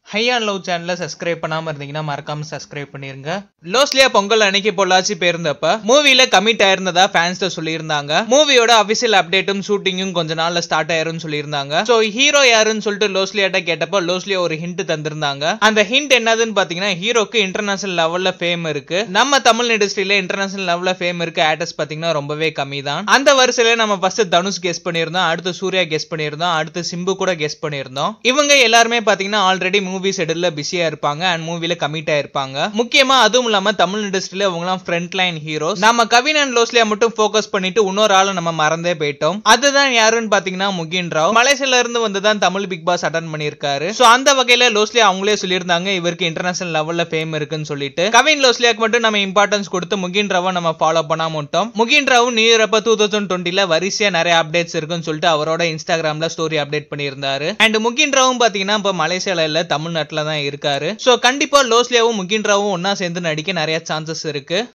ஹையா லவ் சேனலை சப்ஸ்கிரைப் பண்ணாம இருந்தீங்கன்னா மறக்காம சப்ஸ்கிரைப் பண்ணிருங்க லோஸ்லியா பொங்கல் அன்னைக்கு பொள்ளாச்சி போயிருந்தப்ப மூவில கமிட் ஆயிருந்ததா ஃபேன்ஸ் சொல்லியிருந்தாங்க மூவியோட அபிஷியல் அப்டேட்டும் ஷூட்டிங்கும் கொஞ்ச நாள்ல ஸ்டார்ட் ஆயிரும்னு சொல்லியிருந்தாங்க சோ ஹீரோ யாருன்னு சொல்லிட்டு லோஸ்லியாட்ட கேட்டப்ப லோஸ்லியா ஒரு ஹிண்ட் தந்திருந்தாங்க அந்த ஹிண்ட் என்னதுன்னு பாத்தீங்கன்னா ஹீரோக்கு இன்டர்நேஷனல் லெவல்ல ஃபேம் இருக்கு நம்ம தமிழ் இண்டஸ்ட்ரியில இன்டர்நேஷனல் லெவல்ல ஃபேம் இருக்கு ஆக்டர்ஸ் பாத்தீங்கன்னா ரொம்பவே கம்மி தான் அந்த வரிசையில நம்ம ஃபர்ஸ்ட் தனுஷ் கெஸ் பண்ணியிருந்தோம் அடுத்து சூர்யா கெஸ் பண்ணியிருந்தோம் அடுத்து சிம்பு கூட கெஸ் பண்ணியிருந்தோம் இவங்க எல்லாருமே பாத்தீங்கன்னா ஆல்ரெடி மூவி ஷெடியூல்ல பிஸியா இருப்பாங்க அண்ட் மூவில கமிட் ஆயிருப்பாங்க முக்கியமா அதுவும் இல்லாம தமிழ் இண்டஸ்ட்ரியில அவங்கலாம் ஃப்ரண்ட் லைன் ஹீரோஸ் நம்ம கவின் அண்ட் லோஸ்லியா மட்டும் ஃபோக்கஸ் பண்ணிட்டு இன்னொரு ஆளை நம்ம மறந்தே போயிட்டோம் அதுதான் யாருன்னு பாத்தீங்கன்னா முகின் ராவ் மலேசியால இருந்து வந்து தான் தமிழ் பிக் பாஸ் அட்டன் பண்ணியிருக்காரு சோ அந்த வகையில லோஸ்லியா அவங்களே சொல்லியிருந்தாங்க இவருக்கு இன்டர்நேஷனல் லெவல்ல ஃபேம் இருக்குன்னு சொல்லிட்டு கவின் லோஸ்லியாக்கு மட்டும் நம்ம இம்பார்ட்டன்ஸ் கொடுத்து முகின் ராவை நம்ம ஃபாலோ பண்ணாம விட்டோம் முகின் ராவ் நியூ இயர் அப்ப டூ தௌசண்ட் டுவெண்ட்டில வரிசையா நிறைய அப்டேட்ஸ் இருக்குன்னு சொல்லிட்டு அவரோட இன்ஸ்டாகிராம்ல ஸ்டோரி அப்டேட் பண்ணியிருந்தாரு அண்ட் முகின் ராவும் பாத்தீங்கன்னா இப்ப மலேசியால இல்ல தமிழ்நாட்டுல தான் இருக்காரு சோ கண்டிப்பா லோஸ்லியாவும் முகின் ராவும் ஒன்னா சேர்ந்து நடிக்க நிறைய சான்சஸ் இருக்கு